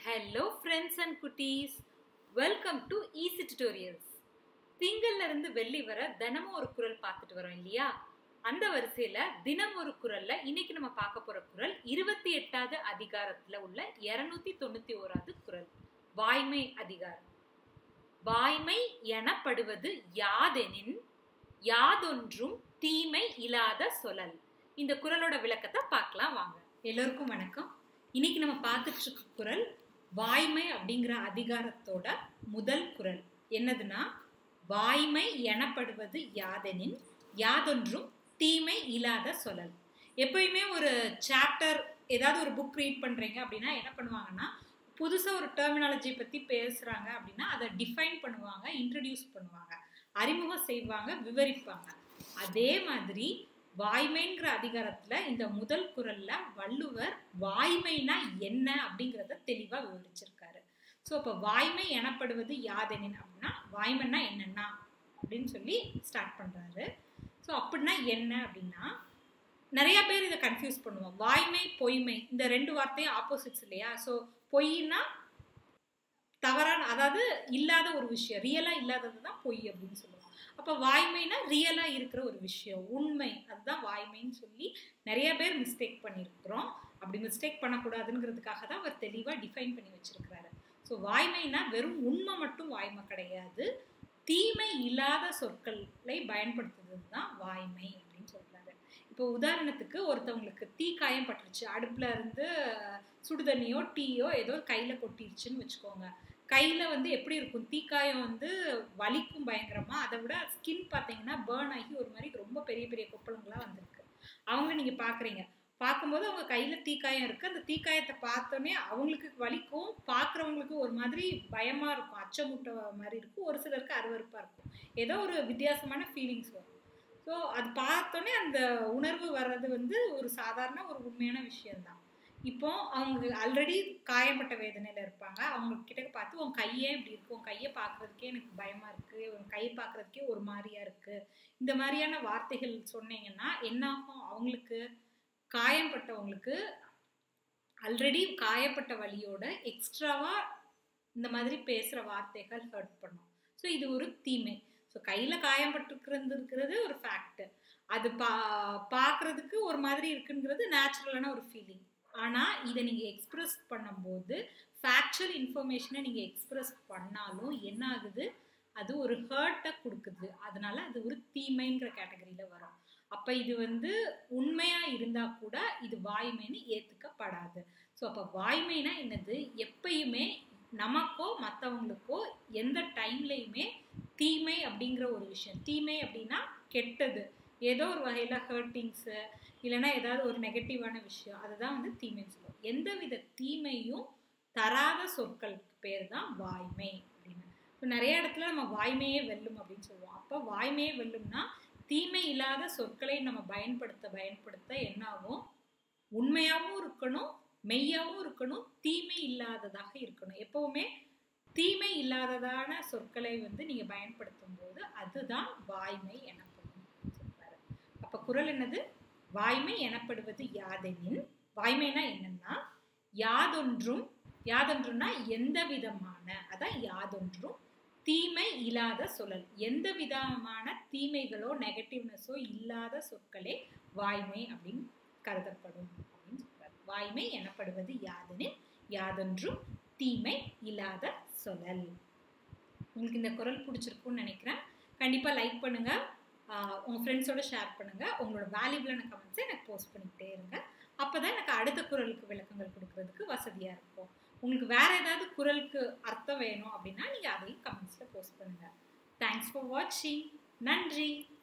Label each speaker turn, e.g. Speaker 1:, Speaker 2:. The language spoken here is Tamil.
Speaker 1: ஹலோ ஃப்ரெண்ட்ஸ் அண்ட் குட்டீஸ் வெல்கம் டு ஈஸி டியூட்டோரியல்ஸ் திங்கள்ல இருந்து வெள்ளி வர தினமும் ஒரு குரல் பார்த்துட்டு வரோம் இல்லையா அந்த வரிசையில தினம் ஒரு குரல்ல இன்னைக்கு நம்ம பார்க்க போற குரல் இருபத்தி எட்டாவது அதிகாரத்துல உள்ள இருநூத்தி தொண்ணூத்தி ஓராவது குரல் வாய்மை அதிகாரம் வாய்மை எனப்படுவது யாதெனின் யாதொன்றும் தீமை இல்லாத சொல்லல் இந்த குரலோட விளக்கத்தை பார்க்கலாம் வாங்க எல்லோருக்கும் வணக்கம் இன்னைக்கு நம்ம பார்த்துட்டு இருக்க குரல் வாய்மை அப்படிங்கிற அதிகாரத்தோட முதல் குரல் என்னதுன்னா வாய்மை எனப்படுவது யாதெனின் யாதொன்றும் தீமை இல்லாத சொல்லல் எப்பயுமே ஒரு சாப்டர் ஏதாவது ஒரு புக் ரீட் பண்றீங்க அப்படின்னா என்ன பண்ணுவாங்கன்னா புதுசாக ஒரு டெர்மினாலஜி பற்றி பேசுகிறாங்க அப்படின்னா அதை டிஃபைன் பண்ணுவாங்க இன்ட்ரடியூஸ் பண்ணுவாங்க அறிமுகம் செய்வாங்க விவரிப்பாங்க அதே மாதிரி வாய்மைங்கிற அதிகாரத்துல இந்த முதல் குரல்ல வள்ளுவர் வாய்மைனா என்ன அப்படிங்கிறத தெளிவா விவரிச்சிருக்காரு ஸோ இப்போ வாய்மை எனப்படுவது யாதெனின் அப்படின்னா வாய்மைன்னா என்னன்னா அப்படின்னு சொல்லி ஸ்டார்ட் பண்றாரு ஸோ அப்படின்னா என்ன அப்படின்னா நிறைய பேர் இதை கன்ஃபியூஸ் பண்ணுவோம் வாய்மை பொய்மை இந்த ரெண்டு வார்த்தையும் ஆப்போசிட்ஸ் இல்லையா ஸோ பொய்னா தவறான அதாவது இல்லாத ஒரு விஷயம் ரியலா இல்லாதது தான் பொய் அப்படின்னு சொல்லுவோம் அப்போ வாய்மைனா ரியலா இருக்கிற ஒரு விஷயம் உண்மை அதுதான் வாய்மைன்னு சொல்லி நிறைய பேர் மிஸ்டேக் பண்ணியிருக்கிறோம் அப்படி மிஸ்டேக் பண்ணக்கூடாதுங்கிறதுக்காக தான் அவர் தெளிவாக டிஃபைன் பண்ணி வச்சிருக்கிறாரு ஸோ வாய்மைனா வெறும் உண்மை மட்டும் வாய்மை கிடையாது தீமை இல்லாத சொற்களை பயன்படுத்துறது தான் வாய்மை அப்படின்னு சொல்றாரு இப்போ உதாரணத்துக்கு ஒருத்தவங்களுக்கு தீ காயம் பட்டுருச்சு அடுப்புல இருந்து சுடுதண்ணியோ டீயோ ஏதோ கையில கொட்டிருச்சுன்னு வச்சுக்கோங்க கையில வந்து எப்படி இருக்கும் தீக்காயம் வந்து வலிக்கும் பயங்கரமா அதை விட ஸ்கின் பார்த்தீங்கன்னா பேர்ன் ஆகி ஒரு மாதிரி ரொம்ப பெரிய பெரிய கொப்பளங்களா வந்திருக்கு அவங்க நீங்க பாக்குறீங்க பார்க்கும்போது அவங்க கையில தீக்காயம் இருக்கு அந்த தீக்காயத்தை பார்த்தோன்னே அவங்களுக்கு வலிக்கும் பார்க்குறவங்களுக்கு ஒரு மாதிரி பயமா இருக்கும் அச்சமூட்ட மாதிரி இருக்கும் ஒரு சிலருக்கு அருவறுப்பா இருக்கும் ஏதோ ஒரு வித்தியாசமான ஃபீலிங்ஸ் வரும் ஸோ அது பார்த்தோன்னே அந்த உணர்வு வர்றது வந்து ஒரு சாதாரண ஒரு உண்மையான விஷயம்தான் இப்போ அவங்க ஆல்ரெடி காயப்பட்ட வேதனையில இருப்பாங்க அவங்க கிட்ட பார்த்து உன் கையே இப்படி இருக்கு உன் கையை பார்க்கறதுக்கே எனக்கு பயமா இருக்கு உன் கையை பார்க்கறதுக்கே ஒரு மாதிரியா இருக்கு இந்த மாதிரியான வார்த்தைகள் சொன்னீங்கன்னா என்ன ஆகும் அவங்களுக்கு காயம்பட்டவங்களுக்கு ஆல்ரெடி காயப்பட்ட வழியோட எக்ஸ்ட்ராவா இந்த மாதிரி பேசுற வார்த்தைகள் ஹர்ட் பண்ணும் ஸோ இது ஒரு தீமை ஸோ கையில காயம்பட்டுருக்கிறது இருக்கிறது ஒரு ஃபேக்ட் அது பா பார்க்கறதுக்கு ஒரு மாதிரி இருக்குங்கிறது நேச்சுரலான ஒரு ஃபீலிங் ஆனால் இதை நீங்கள் எக்ஸ்பிரஸ் பண்ணும்போது ஃபேக்சுவல் இன்ஃபர்மேஷனை நீங்கள் எக்ஸ்பிரஸ் பண்ணாலும் என்ன ஆகுது அது ஒரு ஹர்ட்டை கொடுக்குது அதனால அது ஒரு தீமைங்கிற கேட்டகரியில் வரும் அப்போ இது வந்து உண்மையாக இருந்தால் கூட இது வாய்மைன்னு ஏற்றுக்கப்படாது ஸோ அப்போ வாய்மைனா என்னது எப்பயுமே நமக்கோ மற்றவங்களுக்கோ எந்த டைம்லையுமே தீமை அப்படிங்கிற ஒரு விஷயம் தீமை அப்படின்னா கெட்டது ஏதோ ஒரு வகையில் ஹர்ட்டிங்ஸு இல்லைன்னா ஏதாவது ஒரு நெகட்டிவான விஷயம் அதுதான் வந்து தீமைன்னு சொல்லுவோம் எந்த வித தீமையும் தராத சொற்களுக்கு பேர் தான் வாய்மை அப்படின்னு இப்போ நிறைய இடத்துல நம்ம வாய்மையே வெல்லும் அப்படின்னு சொல்லுவோம் அப்போ வாய்மையே வெல்லும்னா தீமை இல்லாத சொற்களை நம்ம பயன்படுத்த பயன்படுத்த என்ன ஆகும் உண்மையாகவும் இருக்கணும் மெய்யாகவும் இருக்கணும் தீமை இல்லாததாக இருக்கணும் எப்பவுமே தீமை இல்லாததான சொற்களை வந்து நீங்க பயன்படுத்தும் போது அதுதான் வாய்மை எனப்படும் சொல்றாரு அப்ப குரல் என்னது வாய்மை எனப்படுவது யாதெனின் வாய்மைனா என்னன்னா யாதொன்றும் யாதொன்றும்னா எந்த விதமான அதான் யாதொன்றும் தீமை இல்லாத சொல்லல் எந்த விதமான தீமைகளோ நெகட்டிவ்னஸோ இல்லாத சொற்களே வாய்மை அப்படின்னு கருதப்படும் அப்படின்னு சொல்றாரு வாய்மை எனப்படுவது யாதெனின் யாதொன்றும் தீமை இல்லாத சொல்லல் உங்களுக்கு இந்த குரல் பிடிச்சிருக்கும்னு நினைக்கிறேன் கண்டிப்பாக லைக் பண்ணுங்கள் உங்கள் ஃப்ரெண்ட்ஸோட ஷேர் பண்ணுங்கள் உங்களோட வேல்யூபிளான கமெண்ட்ஸை எனக்கு போஸ்ட் பண்ணிக்கிட்டே இருங்க அப்போ தான் எனக்கு அடுத்த குரலுக்கு விளக்கங்கள் கொடுக்கறதுக்கு வசதியாக இருக்கும் உங்களுக்கு வேறு ஏதாவது குரலுக்கு அர்த்தம் வேணும் அப்படின்னா நீங்கள் அதையும் கமெண்ட்ஸில் போஸ்ட் பண்ணுங்கள் தேங்க்ஸ் ஃபார் வாட்சிங் நன்றி